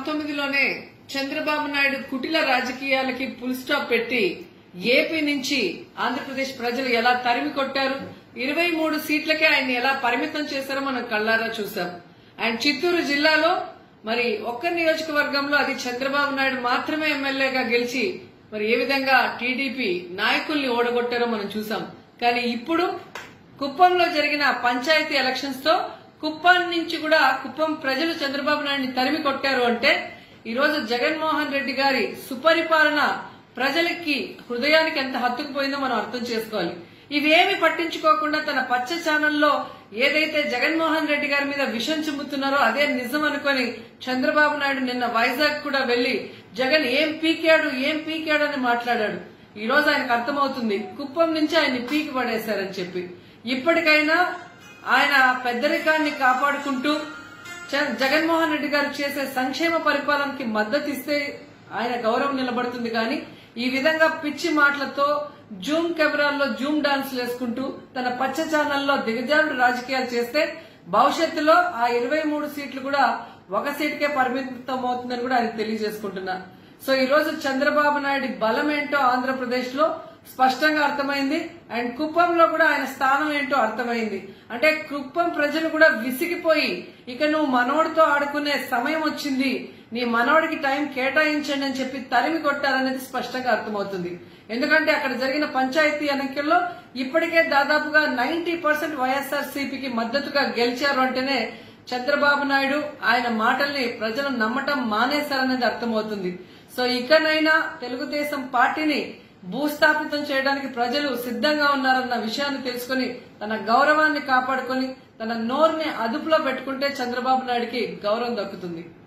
పంతొమ్మిదిలోనే చంద్రబాబు నాయుడు కుటిల రాజకీయాలకి full stop పెట్టి ఏపీ నుంచి ఆంధ్రప్రదేశ్ ప్రజలు ఎలా తరిమి కొట్టారు ఇరవై మూడు సీట్లకే ఆయన్ని ఎలా పరిమితం చేశారో మనం కళ్ళారా చూసాం అండ్ చిత్తూరు జిల్లాలో మరి ఒక్క నియోజకవర్గంలో అది చంద్రబాబు నాయుడు మాత్రమే ఎమ్మెల్యేగా గెలిచి మరి ఏ విధంగా టీడీపీ నాయకుల్ని ఓడగొట్టారో మనం చూసాం కానీ ఇప్పుడు కుప్పంలో జరిగిన పంచాయతీ ఎలక్షన్స్ తో కుప్పం నుంచి కూడా కుప్పం ప్రజలు చంద్రబాబు నాయుడిని తరిమి కొట్టారు అంటే ఈ రోజు జగన్మోహన్ రెడ్డి గారి సుపరిపాలన ప్రజలకి హృదయానికి ఎంత హత్తుకుపోయిందో మనం అర్థం చేసుకోవాలి ఇవేమి పట్టించుకోకుండా తన పచ్చ ఛానల్లో ఏదైతే జగన్మోహన్ రెడ్డి గారి మీద విషం చిమ్ముతున్నారో అదే నిజం అనుకొని చంద్రబాబు నాయుడు నిన్న వైజాగ్ కూడా వెళ్లి జగన్ ఏం పీకాడు ఏం పీకాడు అని మాట్లాడాడు ఈ రోజు ఆయనకు అర్థమవుతుంది కుప్పం నుంచి ఆయన్ని పీకి పడేశారని చెప్పి ఇప్పటికైనా ఆయన పెద్దరికాన్ని కాపాడుకుంటూ చ- జగన్మోహన్ రెడ్డి గారు చేసే సంక్షేమ పరిపాలనకి మద్దతు ఇస్తే ఆయన గౌరవం నిలబడుతుంది కానీ ఈ విధంగా పిచ్చి మాటలతో జూమ్ కెమెరాల్లో జూమ్ డాన్స్ వేసుకుంటూ తన పచ్చ ఛానల్లో దిగజారుడు రాజకీయాలు చేస్తే భవిష్యత్తులో ఆ ఇరవై మూడు సీట్లు కూడా ఒక సీటుకే పరిమితం అవుతుందని కూడా ఆయన తెలియజేసుకుంటున్నా సో ఈ రోజు చంద్రబాబు నాయుడు బలం ఏంటో ఆంధ్రప్రదేశ్ లో స్పష్టంగా అర్థమైంది అండ్ కుప్పంలో కూడా ఆయన స్థానం ఏంటో అర్థమైంది అంటే కుప్పం ప్రజలు కూడా విసిగిపోయి ఇక నువ్వు మనోడితో ఆడుకునే సమయం వచ్చింది నీ మనోడికి టైం కేటాయించండి అని చెప్పి తరిమి కొట్టారనేది స్పష్టంగా అర్థమవుతుంది ఎందుకంటే అక్కడ జరిగిన పంచాయతీ ఎన్నికల్లో ఇప్పటికే దాదాపుగా నైన్టీ పర్సెంట్ వైఎస్ఆర్ సిపికి మద్దతుగా గెలిచారు అంటేనే చంద్రబాబు నాయుడు ఆయన మాటల్ని ప్రజలు నమ్మటం మానేశారనేది అర్థమవుతుంది సో ఇకనైనా తెలుగుదేశం పార్టీని భూస్థాపితం చేయడానికి ప్రజలు సిద్ధంగా ఉన్నారన్న విషయాన్ని తెలుసుకుని తన గౌరవాన్ని కాపాడుకొని తన నోరుని అదుపులో పెట్టుకుంటే చంద్రబాబు నాయుడికి గౌరవం దక్కుతుంది